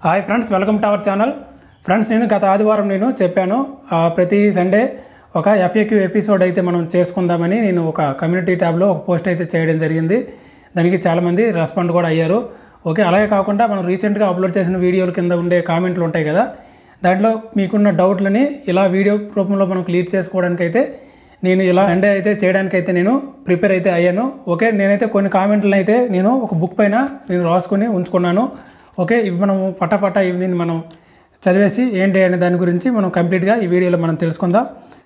hi friends welcome to our channel friends నేను గత ఆదివారం నేను చెప్పాను ఆ, ప్రతి సండే ఒక ఎఫ్ఏక్యూ ఎపిసోడ్ అయితే మనం చేసుకుందామని నేను ఒక కమ్యూనిటీ ట్యాబ్లో ఒక పోస్ట్ అయితే చేయడం జరిగింది దానికి చాలామంది రెస్పాండ్ కూడా అయ్యారు ఓకే అలాగే కాకుండా మనం రీసెంట్గా అప్లోడ్ చేసిన వీడియోల కింద ఉండే కామెంట్లు ఉంటాయి కదా దాంట్లో మీకున్న డౌట్లని ఇలా వీడియో రూపంలో మనం క్లియర్ చేసుకోవడానికి అయితే నేను ఇలా సండే అయితే చేయడానికి అయితే నేను ప్రిపేర్ అయితే అయ్యాను ఓకే నేనైతే కొన్ని కామెంట్లను అయితే నేను ఒక బుక్ పైన నేను రాసుకొని ఉంచుకున్నాను ఓకే ఇవి మనం పటాపట ఇవి దీన్ని మనం చదివేసి ఏంటి అనే దాని గురించి మనం కంప్లీట్గా ఈ వీడియోలో మనం తెలుసుకుందాం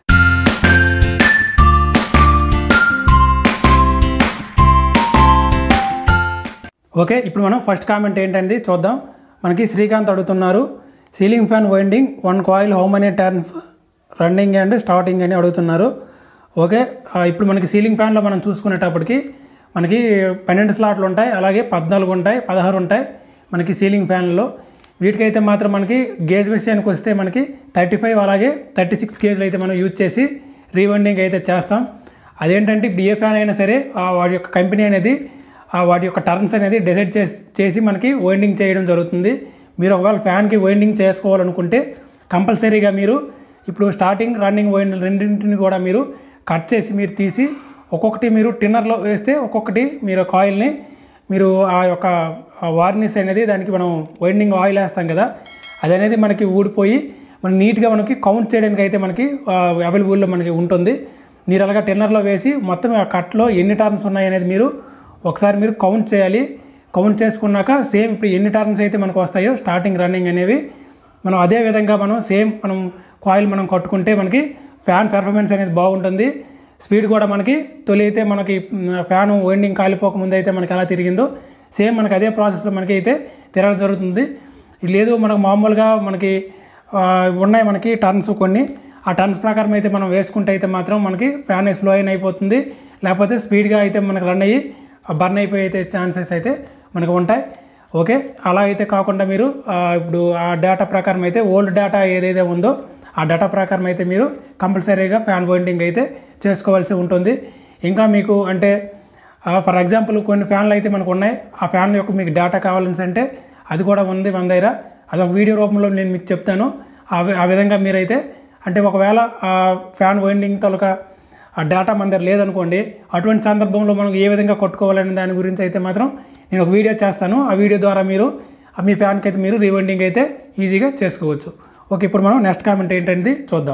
ఓకే ఇప్పుడు మనం ఫస్ట్ కామెంట్ ఏంటంటే చూద్దాం మనకి శ్రీకాంత్ అడుగుతున్నారు ceiling fan winding one coil how many turns running and starting అని అడుగుతున్నారు ఓకే ఆ, ఇప్పుడు మనకి సీలింగ్ ఫ్యాన్లో మనం చూసుకునేటప్పటికి మనకి పన్నెండు స్లాట్లు ఉంటాయి అలాగే పద్నాలుగు ఉంటాయి పదహారు ఉంటాయి మనకి సీలింగ్ ఫ్యాన్లో వీటికైతే మాత్రం మనకి గేజ్ విషయానికి వస్తే మనకి థర్టీ ఫైవ్ అలాగే థర్టీ సిక్స్ గేజ్లు అయితే మనం యూజ్ చేసి రీవెండింగ్ అయితే చేస్తాం అదేంటంటే ఇప్పుడు ఏ ఫ్యాన్ అయినా సరే ఆ వాడి యొక్క కంపెనీ అనేది ఆ వాటి యొక్క టర్న్స్ అనేది డిసైడ్ చేసి చేసి మనకి వైండింగ్ చేయడం జరుగుతుంది మీరు ఒకవేళ ఫ్యాన్కి వైండింగ్ చేసుకోవాలనుకుంటే కంపల్సరీగా మీరు ఇప్పుడు స్టార్టింగ్ రన్నింగ్ వైండింగ్ రెండింటిని కూడా మీరు కట్ చేసి మీరు తీసి ఒక్కొక్కటి మీరు టిన్నర్లో వేస్తే ఒక్కొక్కటి మీరు కాయిల్ని మీరు ఆ యొక్క వార్నిష్ అనేది దానికి మనం వైండింగ్ ఆయిల్ వేస్తాం కదా అది అనేది మనకి ఊడిపోయి మనం నీట్గా మనకి కౌంట్ చేయడానికి అయితే మనకి అవైలబుల్లో మనకి ఉంటుంది మీరు అలాగా టెన్నర్లో వేసి మొత్తం ఆ కట్లో ఎన్ని టర్న్స్ ఉన్నాయి అనేది మీరు ఒకసారి మీరు కౌంట్ చేయాలి కౌంట్ చేసుకున్నాక సేమ్ ఇప్పుడు ఎన్ని టర్న్స్ అయితే మనకు వస్తాయో స్టార్టింగ్ రన్నింగ్ అనేవి మనం అదే విధంగా మనం సేమ్ మనం కాయిల్ మనం కట్టుకుంటే మనకి ఫ్యాన్ పెర్ఫార్మెన్స్ అనేది బాగుంటుంది స్పీడ్ కూడా మనకి తొలి అయితే మనకి ఫ్యాన్ వైండింగ్ కాలిపోక ముందు అయితే మనకి ఎలా తిరిగిందో సేమ్ మనకి అదే ప్రాసెస్లో మనకి అయితే తిరగడం జరుగుతుంది ఇది లేదు మనకు మామూలుగా మనకి ఆ, ఉన్నాయి మనకి టర్న్స్ కొన్ని ఆ టర్న్స్ ప్రకారం అయితే మనం వేసుకుంటే అయితే మాత్రం మనకి ఫ్యాన్ స్లో అయిన అయిపోతుంది లేకపోతే స్పీడ్గా అయితే మనకు రన్ అయ్యి బర్న్ అయిపోయి అయితే ఛాన్సెస్ అయితే మనకు ఉంటాయి ఓకే అలా అయితే కాకుండా మీరు ఆ, ఇప్పుడు ఆ డేటా ప్రకారం అయితే ఓల్డ్ డేటా ఏదైతే ఉందో ఆ డేటా ప్రకారం అయితే మీరు కంపల్సరీగా ఫ్యాన్ వైండింగ్ అయితే చేసుకోవాల్సి ఉంటుంది ఇంకా మీకు అంటే ఫర్ ఎగ్జాంపుల్ కొన్ని ఫ్యాన్లు అయితే మనకు ఉన్నాయి ఆ ఫ్యాన్ యొక్క మీకు డేటా కావాలని అంటే అది కూడా ఉంది మన దగ్గర అది ఒక వీడియో రూపంలో నేను మీకు చెప్తాను ఆ వి- ఆ విధంగా మీరైతే అంటే ఒకవేళ ఆ ఫ్యాన్ వైండింగ్ తొలక ఆ డేటా మన దగ్గర లేదనుకోండి అటువంటి సందర్భంలో మనం ఏ విధంగా కొట్టుకోవాలనే దాని గురించి అయితే మాత్రం నేను ఒక వీడియో చేస్తాను ఆ వీడియో ద్వారా మీరు ఆ మీ ఫ్యాన్కి అయితే మీరు రీవైండింగ్ అయితే ఈజీగా చేసుకోవచ్చు ఓకే ఇప్పుడు మనం నెక్స్ట్ కామెంట్ ఏంటంటే చూద్దాం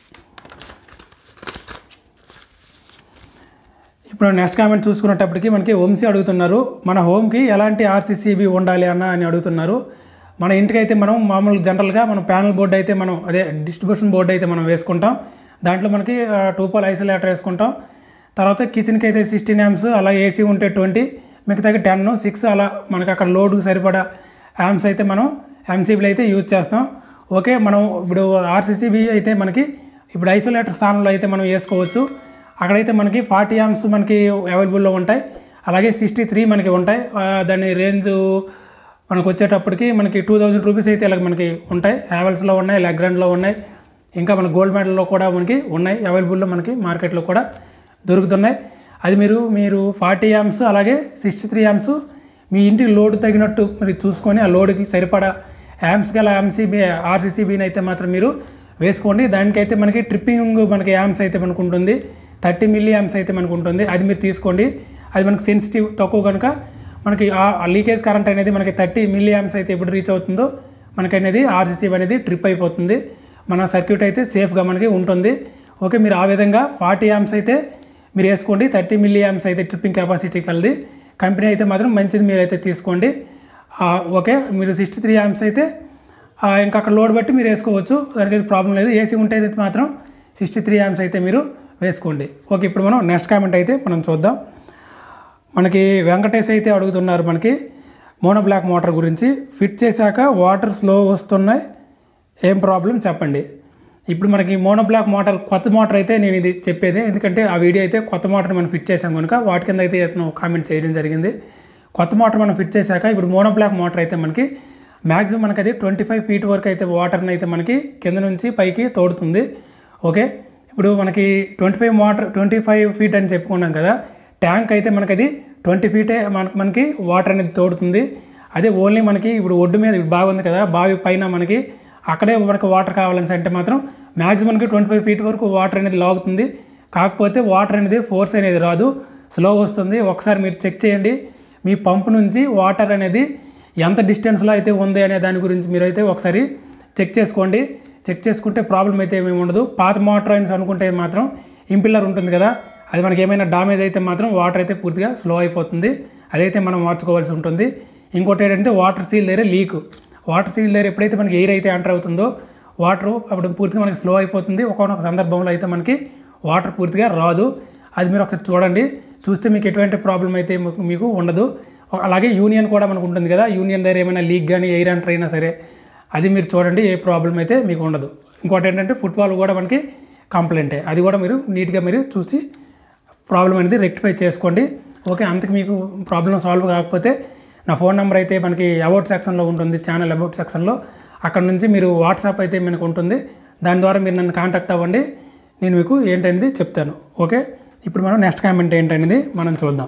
ఇప్పుడు నెక్స్ట్ కామెంట్ చూసుకునేటప్పటికి మనకి వంశీ అడుగుతున్నారు మన హోమ్కి ఎలాంటి ఆర్సీసీబీ ఉండాలి అన్న అని అడుగుతున్నారు మన ఇంటికి అయితే మనం మామూలు జనరల్గా మనం ప్యానల్ బోర్డు అయితే మనం అదే డిస్ట్రిబ్యూషన్ బోర్డు అయితే మనం వేసుకుంటాం దాంట్లో మనకి టూ పాల్ ఐసోలేటర్ వేసుకుంటాం తర్వాత కిచెన్కి అయితే సిక్స్టీన్ యామ్స్ అలా ఏసీ ఉంటే ట్వంటీ మిగతాకి టెన్ సిక్స్ అలా మనకి అక్కడ లోడ్కి సరిపడా యామ్స్ అయితే మనం ఎంసీబీలు అయితే యూజ్ చేస్తాం ఓకే మనం ఇప్పుడు ఆర్సీసీబీ అయితే మనకి ఇప్పుడు ఐసోలేటర్ స్థానంలో అయితే మనం వేసుకోవచ్చు అక్కడైతే మనకి ఫార్టీ యామ్స్ మనకి అవైలబుల్లో ఉంటాయి అలాగే సిక్స్టీ త్రీ మనకి ఉంటాయి ఆ, దాని రేంజ్ మనకు వచ్చేటప్పటికి మనకి టూ థౌజండ్ రూపీస్ అయితే ఇలా మనకి ఉంటాయి హ్యావెల్స్లో ఉన్నాయి లెగ్రాండ్లో ఉన్నాయి ఇంకా మన గోల్డ్ మెడల్లో కూడా మనకి ఉన్నాయి అవైలబుల్లో మనకి మార్కెట్లో కూడా దొరుకుతున్నాయి అది మీరు మీరు ఫార్టీ యామ్స్ అలాగే సిక్స్టీ త్రీ యామ్స్ మీ ఇంటికి లోడ్ తగినట్టు మరి చూసుకొని ఆ లోడ్కి సరిపడా యామ్స్ గల ఎంసీబీ ఆర్సీసీబీని అయితే మాత్రం మీరు వేసుకోండి దానికైతే మనకి ట్రిప్పింగ్ మనకి యామ్స్ అయితే మనకు ఉంటుంది థర్టీ మిల్లీ యామ్స్ అయితే మనకు ఉంటుంది అది మీరు తీసుకోండి అది మనకి సెన్సిటివ్ తక్కువ కనుక మనకి ఆ లీకేజ్ కరెంట్ అనేది మనకి థర్టీ మిల్లీ యామ్స్ అయితే ఎప్పుడు రీచ్ అవుతుందో మనకి అనేది ఆర్సీసీ అనేది ట్రిప్ అయిపోతుంది మన సర్క్యూట్ అయితే సేఫ్గా మనకి ఉంటుంది ఓకే మీరు ఆ విధంగా ఫార్టీ యామ్స్ అయితే మీరు వేసుకోండి థర్టీ మిల్లీ యామ్స్ అయితే ట్రిప్పింగ్ కెపాసిటీ కలిది కంపెనీ అయితే మాత్రం మంచిది మీరైతే తీసుకోండి ఆ, ఓకే మీరు సిక్స్టీ త్రీ యామ్స్ అయితే ఆ, ఇంకా అక్కడ లోడ్ బట్టి మీరు వేసుకోవచ్చు దానికి అయితే ప్రాబ్లం లేదు ఏసీ ఉంటే అయితే మాత్రం సిక్స్టీ త్రీ యామ్స్ అయితే మీరు వేసుకోండి ఓకే ఇప్పుడు మనం నెక్స్ట్ కామెంట్ అయితే మనం చూద్దాం మనకి వెంకటేష్ అయితే అడుగుతున్నారు మనకి మోనో బ్లాక్ మోటార్ గురించి ఫిట్ చేశాక వాటర్ స్లో వస్తున్నాయి ఏం ప్రాబ్లం చెప్పండి ఇప్పుడు మనకి మోనో బ్లాక్ మోటార్ కొత్త మోటార్ అయితే నేను ఇది చెప్పేది ఎందుకంటే ఆ వీడియో అయితే కొత్త మోటార్ మనం ఫిట్ చేసాం కనుక వాటి కింద అయితే అతను కామెంట్ చేయడం జరిగింది కొత్త మోటార్ మనం ఫిట్ చేశాక ఇప్పుడు మోనో బ్లాక్ మోటార్ అయితే మనకి మ్యాక్సిమం మనకి అది ట్వంటీ ఫైవ్ ఫీట్ వరకు అయితే వాటర్ని అయితే మనకి కింద నుంచి పైకి తోడుతుంది ఓకే ఇప్పుడు మనకి twenty five motor twenty five feet అని చెప్పుకున్నాం కదా ట్యాంక్ అయితే మనకి అది ట్వంటీ ఫీటే మనకి మనకి వాటర్ అనేది తోడుతుంది అదే ఓన్లీ మనకి ఇప్పుడు ఒడ్డు మీద ఇప్పుడు బాగుంది కదా బావి పైన మనకి అక్కడే మనకి వాటర్ కావాలని అంటే మాత్రం మ్యాక్సిమంకి ట్వంటీ ఫైవ్ ఫీట్ వరకు వాటర్ అనేది లాగుతుంది కాకపోతే వాటర్ అనేది ఫోర్స్ అనేది రాదు స్లో వస్తుంది ఒకసారి మీరు చెక్ చేయండి మీ పంప్ నుంచి వాటర్ అనేది ఎంత డిస్టెన్స్లో అయితే ఉంది అనే దాని గురించి మీరైతే ఒకసారి చెక్ చేసుకోండి చెక్ చేసుకుంటే ప్రాబ్లం అయితే ఏమీ ఉండదు పాత మోటార్ అయిన అనుకుంటే మాత్రం ఇంపిల్లర్ ఉంటుంది కదా అది మనకి ఏమైనా డామేజ్ అయితే మాత్రం వాటర్ అయితే పూర్తిగా స్లో అయిపోతుంది అదైతే మనం మార్చుకోవాల్సి ఉంటుంది ఇంకోటి ఏంటంటే వాటర్ సీల్ దగ్గర లీక్ వాటర్ సీల్ దగ్గర ఎప్పుడైతే మనకి ఎయిర్ అయితే ఎంటర్ అవుతుందో వాటర్ అప్పుడు పూర్తిగా మనకి స్లో అయిపోతుంది ఒకనొక సందర్భంలో అయితే మనకి వాటర్ పూర్తిగా రాదు అది మీరు ఒకసారి చూడండి చూస్తే మీకు ఎటువంటి ప్రాబ్లం అయితే మీకు- మీకు ఉండదు అలాగే యూనియన్ కూడా మనకు ఉంటుంది కదా యూనియన్ దగ్గర ఏమైనా లీక్ కానీ ఎయిర్ ఎంటర్ అయినా సరే అది మీరు చూడండి ఏ ప్రాబ్లం అయితే మీకు ఉండదు ఇంకోటి ఏంటంటే ఫుట్బాల్ కూడా మనకి కంప్లైంటే అది కూడా మీరు నీట్గా మీరు చూసి ప్రాబ్లం అనేది రెక్టిఫై చేసుకోండి ఓకే అంతకు మీకు ప్రాబ్లం సాల్వ్ కాకపోతే నా ఫోన్ నెంబర్ అయితే మనకి అబౌట్ సెక్షన్లో ఉంటుంది ఛానల్ అబౌట్ సెక్షన్లో అక్కడ నుంచి మీరు వాట్సాప్ అయితే మనకు ఉంటుంది దాని ద్వారా మీరు నన్ను కాంటాక్ట్ అవ్వండి నేను మీకు ఏంటనేది చెప్తాను ఓకే ఇప్పుడు మనం నెక్స్ట్ కామెంట్ ఏంటనేది మనం చూద్దాం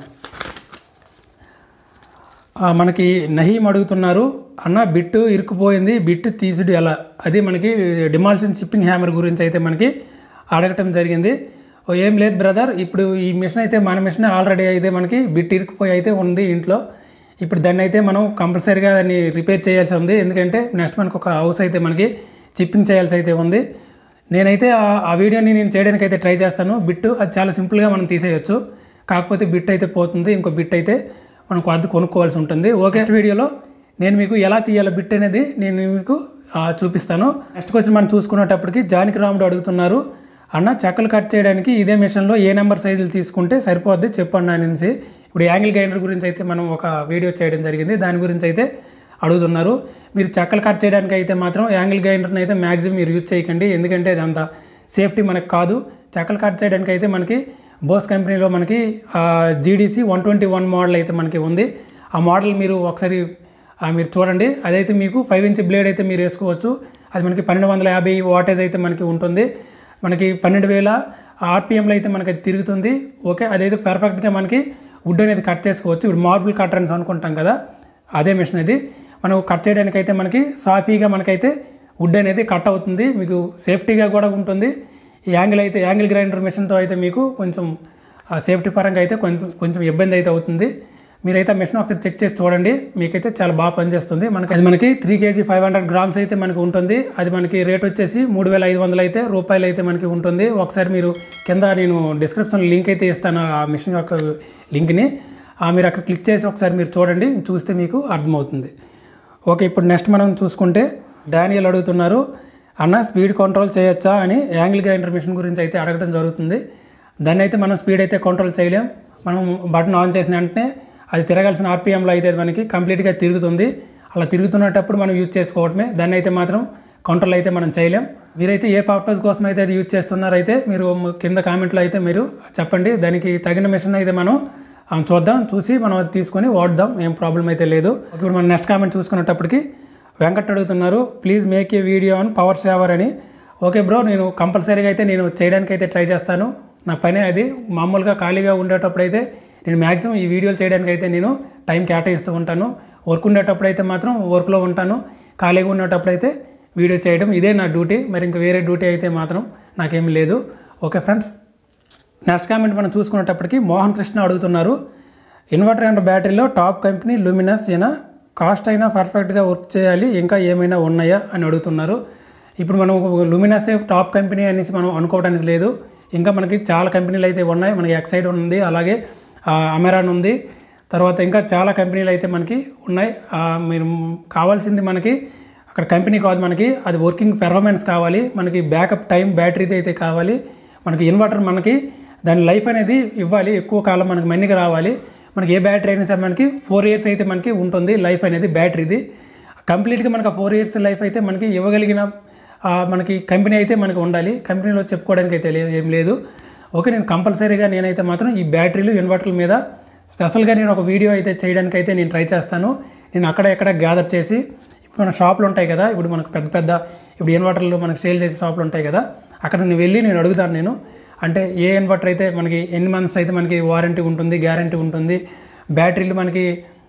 ఆ, మనకి నహీం అడుగుతున్నారు అన్న బిట్టు ఇరుక్కుపోయింది బిట్టు తీసుడు ఎలా అది మనకి డిమాల్షన్ షిప్పింగ్ హ్యామర్ గురించి అయితే మనకి అడగటం జరిగింది ఓ ఏం లేదు బ్రదర్ ఇప్పుడు ఈ మిషన్ అయితే మన మిషన్ ఆల్రెడీ అయితే మనకి బిట్ ఇరుక్కుపోయి అయితే ఉంది ఇంట్లో ఇప్పుడు దాన్ని అయితే మనం కంపల్సరీగా దాన్ని రిపేర్ చేయాల్సి ఉంది ఎందుకంటే నెక్స్ట్ మనకు ఒక హౌస్ అయితే మనకి చిప్పింగ్ చేయాల్సి అయితే ఉంది నేనైతే ఆ- ఆ వీడియోని నేను చేయడానికి అయితే ట్రై చేస్తాను బిట్టు అది చాలా సింపుల్గా మనం తీసేయచ్చు కాకపోతే బిట్ అయితే పోతుంది ఇంకో బిట్ అయితే మనం కొద్ది కొనుక్కోవాల్సి ఉంటుంది ఓకే నెక్స్ట్ వీడియోలో నేను మీకు ఎలా తీయాలో బిట్ అనేది నేను మీకు ఆ, చూపిస్తాను నెక్స్ట్ క్వశ్చన్ మనం చూసుకునేటప్పటికి జానకి రాముడు అడుగుతున్నారు అన్న చెక్కలు కట్ చేయడానికి ఇదే మిషన్లో ఏ నెంబర్ సైజులు తీసుకుంటే సరిపోద్ది చెప్పండి అనేసి ఇప్పుడు యాంగిల్ గ్రైండర్ గురించి అయితే మనం ఒక వీడియో చేయడం జరిగింది దాని గురించి అయితే అడుగుతున్నారు మీరు చెక్కలు కట్ చేయడానికి అయితే మాత్రం యాంగిల్ గ్రైండర్ని అయితే మ్యాక్సిమం మీరు యూజ్ చేయకండి ఎందుకంటే అది అంత సేఫ్టీ మనకు కాదు చెక్కలు కట్ చేయడానికి అయితే మనకి బోస్ కంపెనీలో మనకి GDC one twenty one model అయితే మనకి ఉంది ఆ మోడల్ మీరు ఒకసారి ఆ, మీరు చూడండి అదైతే మీకు ఫైవ్ ఇంచ్ బ్లేడ్ అయితే మీరు వేసుకోవచ్చు అది మనకి పన్నెండు వందల యాభై వాటేజ్ అయితే మనకి ఉంటుంది మనకి పన్నెండు వేల ఆర్పిఎంలో అయితే మనకి అది తిరుగుతుంది ఓకే అదైతే పర్ఫెక్ట్గా మనకి వుడ్ అనేది కట్ చేసుకోవచ్చు ఇప్పుడు మార్బుల్ కట్టర్ అని అనుకుంటాం కదా అదే మిషన్ ఇది మనం కట్ చేయడానికి అయితే మనకి సాఫీగా మనకైతే వుడ్ అనేది కట్ అవుతుంది మీకు సేఫ్టీగా కూడా ఉంటుంది ఈ యాంగిల్ అయితే యాంగిల్ గ్రైండర్ మిషన్తో అయితే మీకు కొంచెం ఆ సేఫ్టీ పరంగా అయితే కొంచెం కొంచెం ఇబ్బంది అయితే అవుతుంది మీరైతే ఆ మిషన్ ఒకసారి చెక్ చేసి చూడండి మీకైతే చాలా బాగా పనిచేస్తుంది మనకి అది మనకి three kg five hundred grams అయితే మనకి ఉంటుంది అది మనకి రేట్ వచ్చేసి మూడు వేల ఐదు వందలు అయితే రూపాయలు అయితే మనకి ఉంటుంది ఒకసారి మీరు కింద నేను డిస్క్రిప్షన్ లింక్ అయితే ఇస్తాను ఆ మిషన్ యొక్క లింక్ని ఆ మీరు అక్కడ క్లిక్ చేసి ఒకసారి మీరు చూడండి చూస్తే మీకు అర్థమవుతుంది ఓకే ఇప్పుడు నెక్స్ట్ మనం చూసుకుంటే డానియల్ అడుగుతున్నారు అన్న స్పీడ్ కంట్రోల్ చేయొచ్చా అని యాంగిల్ గ్రైండర్ మిషన్ గురించి అయితే అడగడం జరుగుతుంది దాన్ని అయితే మనం స్పీడ్ అయితే కంట్రోల్ చేయలేం మనం బటన్ ఆన్ చేసిన వెంటనే అది తిరగాల్సిన ఆర్పిఎంలో అయితే అది మనకి కంప్లీట్గా తిరుగుతుంది అలా తిరుగుతున్నప్పుడు మనం యూజ్ చేసుకోవడమే దాన్ని అయితే మాత్రం కంట్రోల్ అయితే మనం చేయలేం మీరైతే ఏ పర్పస్ కోసం అయితే అది యూజ్ చేస్తున్నారైతే మీరు కింద కామెంట్లో అయితే మీరు చెప్పండి దానికి తగిన మిషన్ అయితే మనం ఆ, చూద్దాం చూసి మనం అది తీసుకొని వాడదాం ఏం ప్రాబ్లం అయితే లేదు ఇప్పుడు మనం నెక్స్ట్ కామెంట్ చూసుకునేటప్పటికి వెంకట్ అడుగుతున్నారు please make a video on power saver అని ఓకే బ్రో నేను కంపల్సరీగా అయితే నేను చేయడానికి అయితే ట్రై చేస్తాను నా పని అది మామూలుగా ఖాళీగా ఉండేటప్పుడు అయితే నేను మ్యాక్సిమం ఈ వీడియోలు చేయడానికి అయితే నేను టైం కేటాయిస్తూ ఉంటాను వర్క్ ఉండేటప్పుడు అయితే మాత్రం వర్క్లో ఉంటాను ఖాళీగా ఉండేటప్పుడు అయితే వీడియో చేయడం ఇదే నా డ్యూటీ మరి ఇంకా వేరే డ్యూటీ అయితే మాత్రం నాకేం లేదు ఓకే ఫ్రెండ్స్ నెక్స్ట్ కామెంట్ మనం చూసుకునేటప్పటికి మోహన్ కృష్ణ అడుగుతున్నారు ఇన్వర్టర్ అండ్ బ్యాటరీలో టాప్ కంపెనీ లూమినస్ అయినా కాస్ట్ అయినా పర్ఫెక్ట్గా వర్క్ చేయాలి ఇంకా ఏమైనా ఉన్నాయా అని అడుగుతున్నారు ఇప్పుడు మనం లూమినస్ టాప్ కంపెనీ అనేసి మనం అనుకోవడానికి లేదు ఇంకా మనకి చాలా కంపెనీలు అయితే ఉన్నాయి మనకి ఎక్సైడ్ ఉంది అలాగే ఆ, అమెరాన్ ఉంది తర్వాత ఇంకా చాలా కంపెనీలు అయితే మనకి ఉన్నాయి ఆ, మీరు కావాల్సింది మనకి అక్కడ కంపెనీ కాదు మనకి అది వర్కింగ్ పెర్ఫార్మెన్స్ కావాలి మనకి బ్యాకప్ టైం బ్యాటరీది అయితే కావాలి మనకి ఇన్వర్టర్ మనకి దాని లైఫ్ అనేది ఇవ్వాలి ఎక్కువ కాలం మనకి మన్నిక రావాలి మనకి ఏ బ్యాటరీ అయినా సరే మనకి ఫోర్ ఇయర్స్ అయితే మనకి ఉంటుంది లైఫ్ అనేది బ్యాటరీది కంప్లీట్గా మనకి ఆ ఫోర్ ఇయర్స్ లైఫ్ అయితే మనకి ఇవ్వగలిగిన ఆ, మనకి కంపెనీ అయితే మనకి ఉండాలి కంపెనీలో చెప్పుకోవడానికి అయితే లే- ఏం లేదు ఓకే నేను కంపల్సరీగా నేనైతే మాత్రం ఈ బ్యాటరీలు ఇన్వర్టర్ల మీద స్పెషల్గా నేను ఒక వీడియో అయితే చేయడానికి అయితే నేను ట్రై చేస్తాను నేను అక్కడ ఎక్కడ గ్యాదర్ చేసి ఇప్పుడు మన షాపులు ఉంటాయి కదా ఇప్పుడు మనకు పెద్ద పెద్ద ఇప్పుడు ఇన్వర్టర్లు మనకు సేల్ చేసే షాపులు ఉంటాయి కదా అక్కడ నేను వెళ్ళి నేను అడుగుతాను నేను అంటే ఏ ఇన్వర్టర్ అయితే మనకి ఎన్ని మంత్స్ అయితే మనకి వారంటీ ఉంటుంది గ్యారంటీ ఉంటుంది బ్యాటరీలు మనకి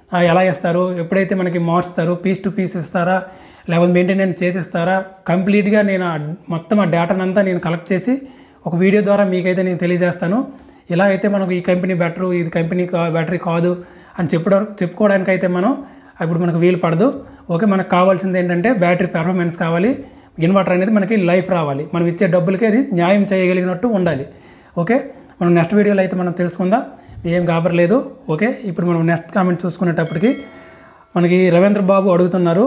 ఆ, ఎలా ఇస్తారు ఎప్పుడైతే మనకి మార్చుతారు పీస్ టు పీస్ ఇస్తారా లేకపోతే మెయింటెనెన్స్ చేసిస్తారా కంప్లీట్గా నేను ఆ మొత్తం ఆ డేటాను అంతా నేను కలెక్ట్ చేసి ఒక వీడియో ద్వారా మీకైతే నేను తెలియజేస్తాను ఇలా అయితే మనకు ఈ కంపెనీ బెటరు ఇది కంపెనీ బ్యాటరీ కాదు అని చెప్పడం చెప్పుకోవడానికి అయితే మనం ఇప్పుడు మనకు వీలు పడదు ఓకే మనకు కావాల్సింది ఏంటంటే బ్యాటరీ పెర్ఫార్మెన్స్ కావాలి ఇన్వర్టర్ అనేది మనకి లైఫ్ రావాలి మనం ఇచ్చే డబ్బులకి అది న్యాయం చేయగలిగినట్టు ఉండాలి ఓకే మనం నెక్స్ట్ వీడియోలో అయితే మనం తెలుసుకుందాం ఏం కాబరలేదు ఓకే ఇప్పుడు మనం నెక్స్ట్ కామెంట్ చూసుకునేటప్పటికి మనకి రవీంద్ర బాబు అడుగుతున్నారు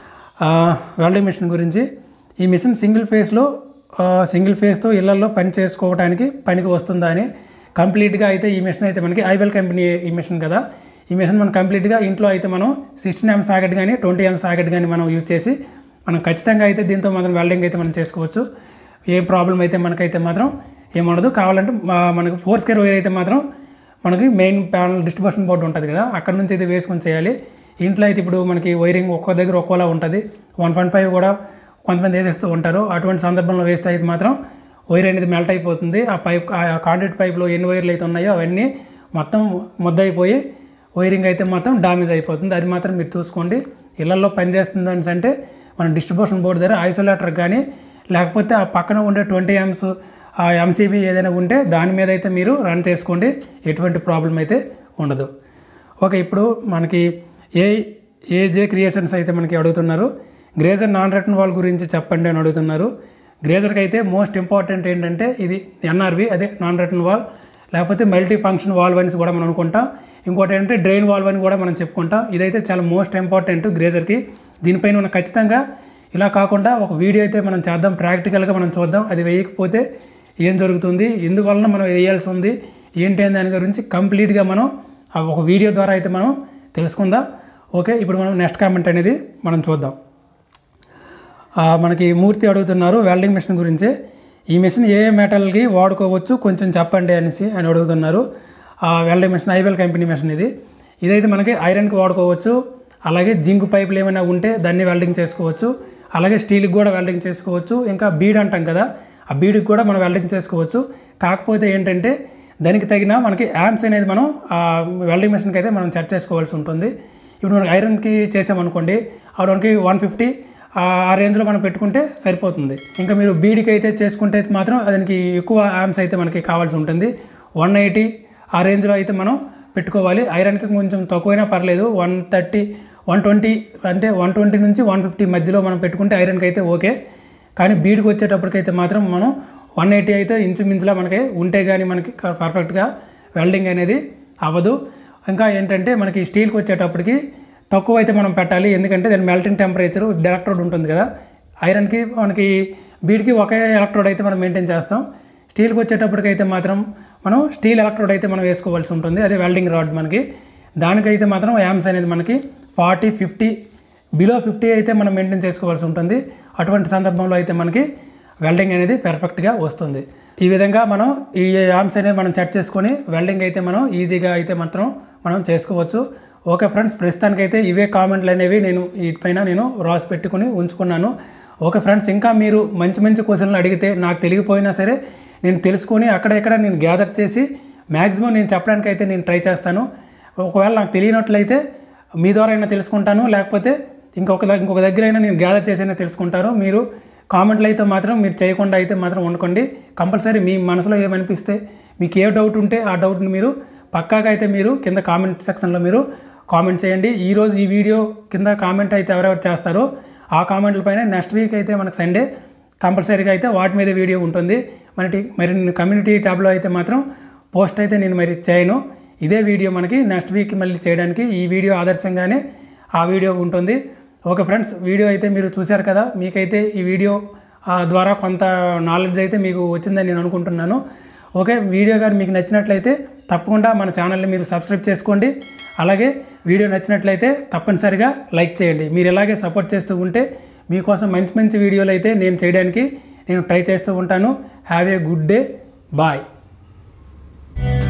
ఆ, వెల్డింగ్ మిషన్ గురించి ఈ మిషన్ సింగిల్ ఫేస్లో ఆ, సింగిల్ ఫేస్తో ఇళ్లలో పని చేసుకోవడానికి పనికి వస్తుందా అని కంప్లీట్గా అయితే ఈ మిషన్ అయితే మనకి ఐబెల్ కంపెనీ ఈ మిషన్ కదా ఈ మిషన్ మనం కంప్లీట్గా ఇంట్లో అయితే మనం సిక్స్టీన్ ఎం సాకెట్ కానీ ట్వంటీ ఎం సాకెట్ కానీ మనం యూజ్ చేసి మనం ఖచ్చితంగా అయితే దీంతో మాత్రం వెల్డింగ్ అయితే మనం చేసుకోవచ్చు ఏ ప్రాబ్లం అయితే మనకైతే మాత్రం ఏముండదు కావాలంటే మా- మనకు ఫోర్ స్కేర్ వైర్ అయితే మాత్రం మనకి మెయిన్ ప్యానల్ డిస్ట్రిబ్యూషన్ బోర్డు ఉంటుంది కదా అక్కడ నుంచి అయితే వేసుకొని చేయాలి ఇంట్లో అయితే ఇప్పుడు మనకి వైరింగ్ ఒక్కో దగ్గర ఒక్కోలా ఉంటుంది వన్ పాయింట్ ఫైవ్ కూడా కొంతమంది వేసేస్తూ ఉంటారు అటువంటి సందర్భంలో వేస్తే అయితే మాత్రం వైర్ అనేది మెల్ట్ అయిపోతుంది ఆ పైప్ ఆ కాంక్రీట్ పైప్లో ఎన్ని వైర్లు అయితే ఉన్నాయో అవన్నీ మొత్తం ముద్దయిపోయి వైరింగ్ అయితే మొత్తం డామేజ్ అయిపోతుంది అది మాత్రం మీరు చూసుకోండి ఇళ్లలో పనిచేస్తుంది అనేసి అంటే మన డిస్ట్రిబ్యూషన్ బోర్డు దగ్గర ఐసోలేటర్ కానీ లేకపోతే ఆ పక్కన ఉండే ట్వంటీ ఎంస్ ఆ ఎంసీబీ ఏదైనా ఉంటే దాని మీద అయితే మీరు రన్ చేసుకోండి ఎటువంటి ప్రాబ్లం అయితే ఉండదు ఓకే ఇప్పుడు మనకి ఏ ఏజే క్రియేషన్స్ అయితే మనకి అడుగుతున్నారు గ్రేజర్ నాన్ రిటర్న్ వాల్ గురించి చెప్పండి అని అడుగుతున్నారు గ్రేజర్కి అయితే మోస్ట్ ఇంపార్టెంట్ ఏంటంటే ఇది ఎన్ఆర్వి అదే నాన్ రిటర్న్ వాల్ లేకపోతే మల్టీ ఫంక్షన్ వాల్వ్ అని కూడా మనం అనుకుంటాం ఇంకోటి ఏంటంటే డ్రైన్ వాల్వ్ అని కూడా మనం చెప్పుకుంటాం ఇదైతే చాలా మోస్ట్ ఇంపార్టెంట్ గ్రేజర్కి దీనిపైన మనం ఖచ్చితంగా ఇలా కాకుండా ఒక వీడియో అయితే మనం చేద్దాం ప్రాక్టికల్గా మనం చూద్దాం అది వేయకపోతే ఏం జరుగుతుంది ఎందువలన మనం వేయాల్సి ఉంది ఏంటి అని దాని గురించి కంప్లీట్గా మనం ఆ ఒక వీడియో ద్వారా అయితే మనం తెలుసుకుందాం ఓకే ఇప్పుడు మనం నెక్స్ట్ కామెంట్ అనేది మనం చూద్దాం ఆ, మనకి మూర్తి అడుగుతున్నారు వెల్డింగ్ మిషన్ గురించి ఈ మిషన్ ఏ ఏ మెటల్కి వాడుకోవచ్చు కొంచెం చెప్పండి అనేసి అని అడుగుతున్నారు ఆ welding machine iBell company machine ఇది ఇదైతే మనకి ఐరన్కి వాడుకోవచ్చు అలాగే జింక్ పైపులు ఏమైనా ఉంటే దాన్ని వెల్డింగ్ చేసుకోవచ్చు అలాగే స్టీల్కి కూడా వెల్డింగ్ చేసుకోవచ్చు ఇంకా బీడ్ అంటాం కదా ఆ బీడ్కి కూడా మనం వెల్డింగ్ చేసుకోవచ్చు కాకపోతే ఏంటంటే దానికి తగిన మనకి యాంప్స్ అనేది మనం ఆ వెల్డింగ్ మిషన్కి అయితే మనం సెట్ చేసుకోవాల్సి ఉంటుంది ఇప్పుడు మనకి ఐరన్కి చేసామనుకోండి అప్పుడు మనకి వన్ ఫిఫ్టీ ఆ రేంజ్లో మనం పెట్టుకుంటే సరిపోతుంది ఇంకా మీరు బీడీకి అయితే చేసుకుంటే మాత్రం దానికి ఎక్కువ యామ్స్ అయితే మనకి కావాల్సి ఉంటుంది వన్ ఎయిటీ ఆ రేంజ్లో అయితే మనం పెట్టుకోవాలి ఐరన్కి కొంచెం తక్కువైనా పర్లేదు వన్ థర్టీ వన్ ట్వంటీ అంటే వన్ ట్వంటీ నుంచి వన్ ఫిఫ్టీ మధ్యలో మనం పెట్టుకుంటే ఐరన్కి అయితే ఓకే కానీ బీడ్కి వచ్చేటప్పటికైతే మాత్రం మనం వన్ ఎయిటీ అయితే ఇంచుమించులా మనకి ఉంటే కానీ మనకి పర్ఫెక్ట్గా వెల్డింగ్ అనేది అవ్వదు ఇంకా ఏంటంటే మనకి స్టీల్కి వచ్చేటప్పటికి తక్కువ అయితే మనం పెట్టాలి ఎందుకంటే దాని మెల్టింగ్ టెంపరేచర్ ఎలక్ట్రోడ్ ఉంటుంది కదా ఐరన్కి మనకి బీడ్కి ఒకే ఎలక్ట్రోడ్ అయితే మనం మెయింటైన్ చేస్తాం స్టీల్కి వచ్చేటప్పటికైతే మాత్రం మనం స్టీల్ ఎలక్ట్రోడ్ అయితే మనం వేసుకోవాల్సి ఉంటుంది అదే వెల్డింగ్ రాడ్ మనకి దానికైతే మాత్రం యామ్స్ అనేది మనకి ఫార్టీ ఫిఫ్టీ బిలో ఫిఫ్టీ అయితే మనం మెయింటైన్ చేసుకోవాల్సి ఉంటుంది అటువంటి సందర్భంలో అయితే మనకి వెల్డింగ్ అనేది పర్ఫెక్ట్గా వస్తుంది ఈ విధంగా మనం ఈ యామ్స్ అనేది మనం సెట్ చేసుకొని వెల్డింగ్ అయితే మనం ఈజీగా అయితే మాత్రం మనం చేసుకోవచ్చు ఓకే ఫ్రెండ్స్ ప్రస్తుతానికైతే ఇవే కామెంట్లు అనేవి నేను వీటిపైన నేను రాసి పెట్టుకుని ఉంచుకున్నాను ఓకే ఫ్రెండ్స్ ఇంకా మీరు మంచి మంచి క్వశ్చన్లు అడిగితే నాకు తెలియపోయినా సరే నేను తెలుసుకొని అక్కడెక్కడ నేను గ్యాదర్ చేసి మ్యాక్సిమం నేను చెప్పడానికి అయితే నేను ట్రై చేస్తాను ఒకవేళ నాకు తెలియనట్లయితే మీ ద్వారా అయినా తెలుసుకుంటాను లేకపోతే ఇంకొక ద- ఇంకొక దగ్గర అయినా నేను గ్యాదర్ చేసైనా తెలుసుకుంటారు మీరు కామెంట్లు అయితే మాత్రం మీరు చేయకుండా అయితే మాత్రం ఉండకండి కంపల్సరీ మీ మనసులో ఏమనిపిస్తే మీకు ఏ డౌట్ ఉంటే ఆ డౌట్ని మీరు పక్కాగా అయితే మీరు కింద కామెంట్ సెక్షన్లో మీరు కామెంట్ చేయండి ఈరోజు ఈ వీడియో కింద కామెంట్ అయితే ఎవరెవరు చేస్తారో ఆ కామెంట్ల పైన నెక్స్ట్ వీక్ అయితే మనకు సండే కంపల్సరీగా అయితే వాటి మీద వీడియో ఉంటుంది మరి మరి నేను కమ్యూనిటీ ట్యాబ్లో అయితే మాత్రం పోస్ట్ అయితే నేను మరి చేయను ఇదే వీడియో మనకి నెక్స్ట్ వీక్ మళ్ళీ చేయడానికి ఈ వీడియో ఆదర్శంగానే ఆ వీడియో ఉంటుంది ఓకే ఫ్రెండ్స్ వీడియో అయితే మీరు చూశారు కదా మీకైతే ఈ వీడియో ఆ, ద్వారా కొంత నాలెడ్జ్ అయితే మీకు వచ్చిందని నేను అనుకుంటున్నాను ఓకే వీడియో కానీ మీకు నచ్చినట్లయితే తప్పకుండా మన ఛానల్ని మీరు సబ్స్క్రైబ్ చేసుకోండి అలాగే వీడియో నచ్చినట్లయితే తప్పనిసరిగా లైక్ చేయండి మీరు ఇలాగే సపోర్ట్ చేస్తూ ఉంటే మీకోసం మంచి మంచి వీడియోలు అయితే నేను చేయడానికి నేను ట్రై చేస్తూ ఉంటాను have a good day bye